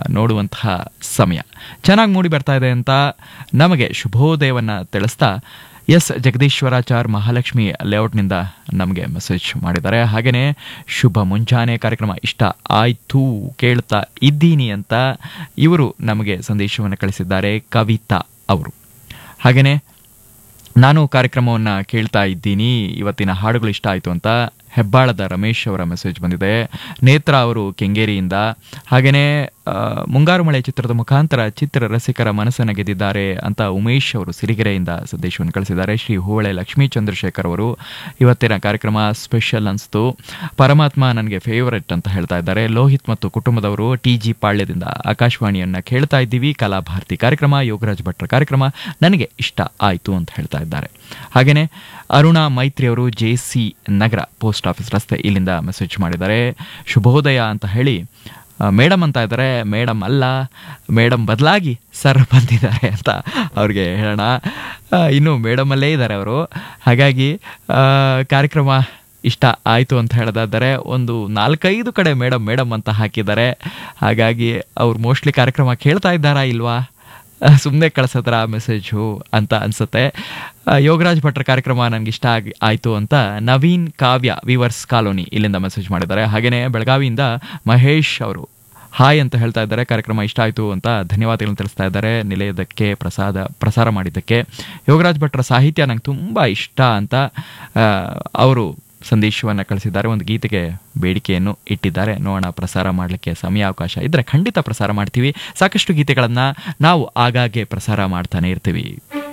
ನೋಡುವಂತಹ ಸಮಯ ಚೆನ್ನಾಗಿ ಮೂಡಿ ಬರ್ತಾ ಇದೆ ಅಂತ ನಮಗೆ ಶುಭೋದಯವನ್ನು ತಿಳಿಸ್ತಾ ಎಸ್ ಜಗದೀಶ್ವರಾಚಾರ್ ಮಹಾಲಕ್ಷ್ಮಿ ಲೇಔಟ್ನಿಂದ ನಮಗೆ ಮೆಸೇಜ್ ಮಾಡಿದ್ದಾರೆ ಹಾಗೆಯೇ ಶುಭ ಮುಂಜಾನೆ ಕಾರ್ಯಕ್ರಮ ಇಷ್ಟ ಆಯ್ತು ಕೇಳ್ತಾ ಇದ್ದೀನಿ ಅಂತ ಇವರು ನಮಗೆ ಸಂದೇಶವನ್ನು ಕಳಿಸಿದ್ದಾರೆ ಕವಿತಾ ಅವರು ಹಾಗೆಯೇ ನಾನು ಕಾರ್ಯಕ್ರಮವನ್ನು ಕೇಳ್ತಾ ಇದ್ದೀನಿ ಇವತ್ತಿನ ಹಾಡುಗಳು ಇಷ್ಟ ಆಯಿತು ಅಂತ ಹೆಬ್ಬಾಳದ ರಮೇಶ್ ಅವರ ಮೆಸೇಜ್ ಬಂದಿದೆ ನೇತ್ರ ಅವರು ಕೆಂಗೇರಿಯಿಂದ ಹಾಗೆಯೇ ಆ, ಮುಂಗಾರು ಮಳೆ ಚಿತ್ರದ ಮುಖಾಂತರ ಚಿತ್ರ ರಸಿಕರ ಮನಸ್ಸನ್ನು ಗೆದ್ದಿದ್ದಾರೆ ಅಂತ ಉಮೇಶ್ ಅವರು ಸಿರಿಗೆರೆಯಿಂದ ಸಂದೇಶವನ್ನು ಕಳಿಸಿದ್ದಾರೆ ಶ್ರೀ ಹೂಳೆ ಲಕ್ಷ್ಮೀ ಚಂದ್ರಶೇಖರ್ ಅವರು ಇವತ್ತಿನ ಕಾರ್ಯಕ್ರಮ ಸ್ಪೆಷಲ್ ಅನಿಸ್ತು ಪರಮಾತ್ಮ ನನಗೆ ಫೇವರೆಟ್ ಅಂತ ಹೇಳ್ತಾ ಇದ್ದಾರೆ ಲೋಹಿತ್ ಮತ್ತು ಕುಟುಂಬದವರು ಟಿ ಜಿ ಪಾಳ್ಯದಿಂದ ಆಕಾಶವಾಣಿಯನ್ನು ಕೇಳ್ತಾ ಇದ್ದೀವಿ ಕಲಾಭಾರತಿ ಕಾರ್ಯಕ್ರಮ ಯೋಗರಾಜ್ ಭಟ್ರ ಕಾರ್ಯಕ್ರಮ ನನಗೆ ಇಷ್ಟ ಆಯಿತು ಅಂತ ಹೇಳ್ತಾ ಇದ್ದಾರೆ ಹಾಗೆಯೇ ಅರುಣಾ ಮೈತ್ರಿ ಅವರು J C Nagar post office ರಸ್ತೆ ಇಲ್ಲಿಂದ ಮೆಸೇಜ್ ಮಾಡಿದ್ದಾರೆ ಶುಭೋದಯ ಅಂತ ಹೇಳಿ ಮೇಡಮ್ ಅಂತ ಇದ್ದಾರೆ ಮೇಡಮ್ ಅಲ್ಲ ಮೇಡಮ್ ಬದಲಾಗಿ ಸರ್ ಬಂದಿದ್ದಾರೆ ಅಂತ ಅವ್ರಿಗೆ ಹೇಳೋಣ ಆ, ಇನ್ನು ಮೇಡಮಲ್ಲೇ ಇದ್ದಾರೆ ಅವರು ಹಾಗಾಗಿ ಆ, ಕಾರ್ಯಕ್ರಮ ಇಷ್ಟ ಆಯಿತು ಅಂತ ಹೇಳೋದಾದರೆ ಒಂದು ನಾಲ್ಕೈದು ಕಡೆ ಮೇಡಮ್ ಮೇಡಮ್ ಅಂತ ಹಾಕಿದ್ದಾರೆ ಹಾಗಾಗಿ ಅವ್ರು ಮೋಸ್ಟ್ಲಿ ಕಾರ್ಯಕ್ರಮ ಕೇಳ್ತಾ ಇದ್ದಾರಾ ಇಲ್ವಾ ಸುಮ್ಮನೆ ಕಳ್ಸತ್ರ ಮೆಸೇಜು ಅಂತ ಅನ್ಸುತ್ತೆ ಆ, ಯೋಗರಾಜ್ ಭಟ್ರ ಕಾರ್ಯಕ್ರಮ ನನಗೆ ಇಷ್ಟ ಆಗಿ ಆಯಿತು ಅಂತ ನವೀನ್ ಕಾವ್ಯ ವಿವರ್ಸ್ ಕಾಲೋನಿ ಇಲ್ಲಿಂದ ಮೆಸೇಜ್ ಮಾಡಿದ್ದಾರೆ ಹಾಗೆಯೇ ಬೆಳಗಾವಿಯಿಂದ ಮಹೇಶ್ ಅವರು ಹಾಯ್ ಅಂತ ಹೇಳ್ತಾ ಇದ್ದಾರೆ ಕಾರ್ಯಕ್ರಮ ಇಷ್ಟ ಆಯಿತು ಅಂತ ಧನ್ಯವಾದಗಳನ್ನು ತಿಳಿಸ್ತಾ ಇದ್ದಾರೆ ನಿಲಯದಕ್ಕೆ ಪ್ರಸಾದ ಪ್ರಸಾರ ಮಾಡಿದ್ದಕ್ಕೆ ಯೋಗರಾಜ್ ಭಟ್ರ ಸಾಹಿತ್ಯ ನಂಗೆ ತುಂಬ ಇಷ್ಟ ಅಂತ ಆ, ಅವರು ಸಂದೇಶವನ್ನು ಕಳಿಸಿದ್ದಾರೆ ಒಂದು ಗೀತೆಗೆ ಬೇಡಿಕೆಯನ್ನು ಇಟ್ಟಿದ್ದಾರೆ ನೋಡೋಣ ಪ್ರಸಾರ ಮಾಡಲಿಕ್ಕೆ ಸಮಯ ಅವಕಾಶ ಇದ್ದರೆ ಖಂಡಿತ ಪ್ರಸಾರ ಮಾಡ್ತೀವಿ ಸಾಕಷ್ಟು ಗೀತೆಗಳನ್ನು ನಾವು ಆಗಾಗ್ಗೆ ಪ್ರಸಾರ ಮಾಡ್ತಾನೆ ಇರ್ತೀವಿ